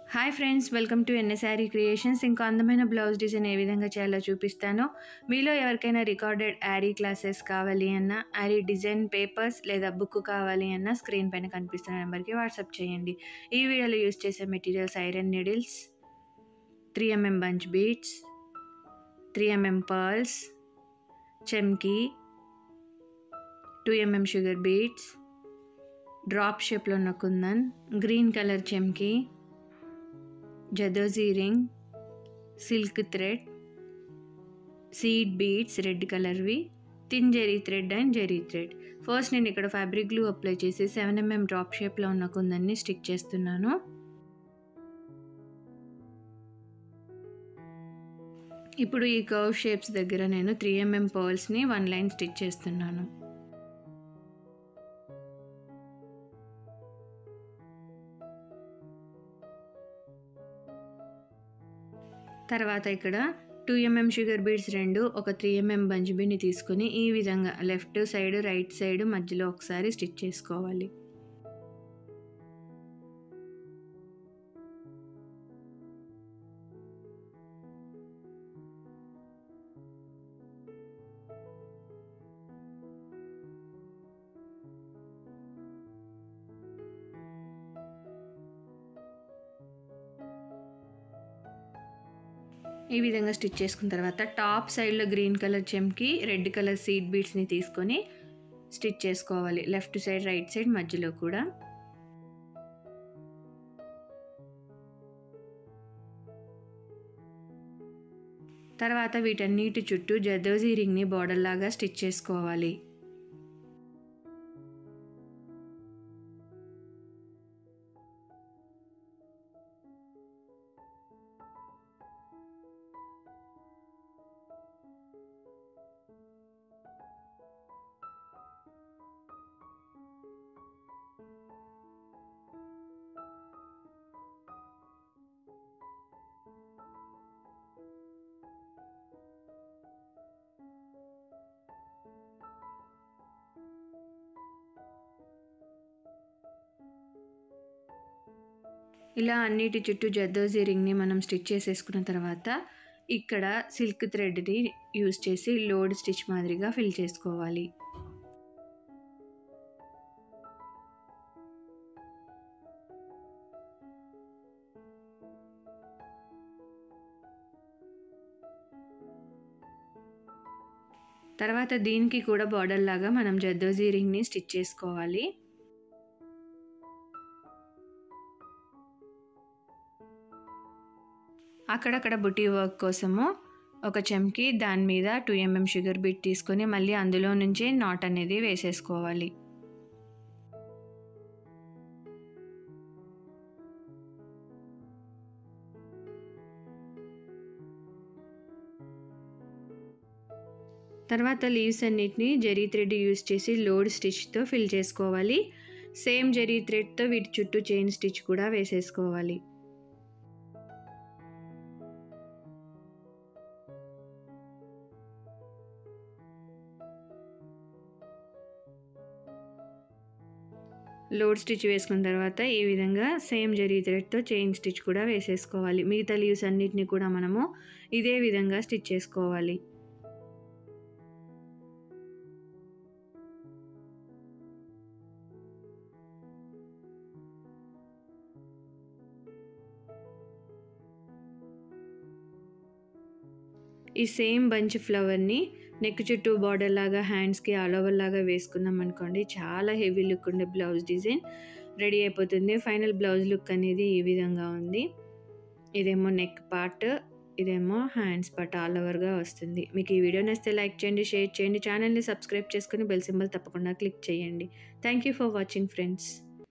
hi friends welcome to NSR creations ఇంకా అందమైన blouse design ఏ విధంగా చేయాలో చూపిస్తాను మీలో ఎవరికైనా రికార్డెడ్ యారీ క్లాసెస్ కావాలి అన్నా యారీ డిజైన్ పేపర్స్ లేదా బుక్ కావాలి అన్నా స్క్రీన్ పైన కనిపిస్తున్న నెంబర్కి వాట్సాప్ చేయండి ఈ వీడియోలో యూస్ చేసే materials iron needles three mm bunch beads three mm pearls చెమ్కీ two mm sugar beads drop షేప్లో ఉన్న కుందన్ గ్రీన్ కలర్ చెమ్కీ zardozi ring silk thread seed beads red కలర్వి thin zari thread and zari thread first నేను ఇక్కడ ఫ్యాబ్రిక్ గ్లూ అప్లై చేసి seven mm drop షేప్లో ఉన్న కుందన్ని స్టిక్ చేస్తున్నాను ఇప్పుడు ఈ కర్వ్ షేప్స్ దగ్గర నేను త్రీ ఎంఎం పర్ల్స్ని వన్ లైన్ స్టిచ్ చేస్తున్నాను తర్వాత ఇక్కడ టూ ఎంఎం షుగర్ బీడ్స్ రెండు ఒక త్రీ ఎంఎం బంజ్బీని తీసుకుని ఈ విధంగా లెఫ్ట్ సైడ్ రైట్ సైడ్ మధ్యలో ఒకసారి స్టిచ్ చేసుకోవాలి ఈ విధంగా స్టిచ్ చేసుకున్న తర్వాత టాప్ సైడ్లో గ్రీన్ కలర్ చెమ్కి రెడ్ కలర్ సీడ్ బీడ్స్ని తీసుకొని స్టిచ్ చేసుకోవాలి లెఫ్ట్ సైడ్ రైట్ సైడ్ మధ్యలో కూడా తర్వాత వీటన్నిటి చుట్టూ జదోజీ రింగ్ని బార్డర్ లాగా స్టిచ్ చేసుకోవాలి ఇలా అన్నిటి చుట్టూ జద్దోజీ రింగ్ని మనం స్టిచ్ చేసేసుకున్న తర్వాత ఇక్కడ సిల్క్ థ్రెడ్ని యూస్ చేసి లోడ్ స్టిచ్ మాదిరిగా ఫిల్ చేసుకోవాలి తర్వాత దీనికి కూడా బార్డర్ లాగా మనం జద్దోజీ రింగ్ని స్టిచ్ చేసుకోవాలి అక్కడక్కడ బుటీ వర్క్ కోసము ఒక చెంకి దాని మీద టూ ఎంఎం షుగర్ బీట్ తీసుకొని మళ్ళీ అందులో నుంచి నాట్ అనేది వేసేసుకోవాలి తర్వాత లీవ్స్ అన్నిటిని జెరీ థ్రెడ్ యూస్ చేసి లోడ్ స్టిచ్తో ఫిల్ చేసుకోవాలి సేమ్ జెరీ థ్రెడ్తో వీటి చుట్టూ చైన్ స్టిచ్ కూడా వేసేసుకోవాలి లోడ్ స్టిచ్ వేసుకున్న తర్వాత ఈ విధంగా సేమ్ జరీ థ్రెడ్తో చైన్ స్టిచ్ కూడా వేసేసుకోవాలి మిగతా లీవ్స్ అన్నిటిని కూడా మనము ఇదే విధంగా స్టిచ్ చేసుకోవాలి ఈ సేమ్ బంచ్ ఫ్లవర్ని నెక్ చుట్టూ బార్డర్ లాగా హ్యాండ్స్కి ఆల్ ఓవర్ లాగా వేసుకున్నాం అనుకోండి చాలా హెవీ లుక్ ఉండే బ్లౌజ్ డిజైన్ రెడీ అయిపోతుంది ఫైనల్ బ్లౌజ్ లుక్ అనేది ఈ విధంగా ఉంది ఇదేమో నెక్ పార్ట్ ఇదేమో హ్యాండ్స్ పార్ట్ ఆల్ ఓవర్గా వస్తుంది మీకు ఈ వీడియో నచ్చితే లైక్ చేయండి షేర్ చేయండి ఛానల్ని సబ్స్క్రైబ్ చేసుకుని బెల్ సింబల్ తప్పకుండా క్లిక్ చేయండి thank you for watching friends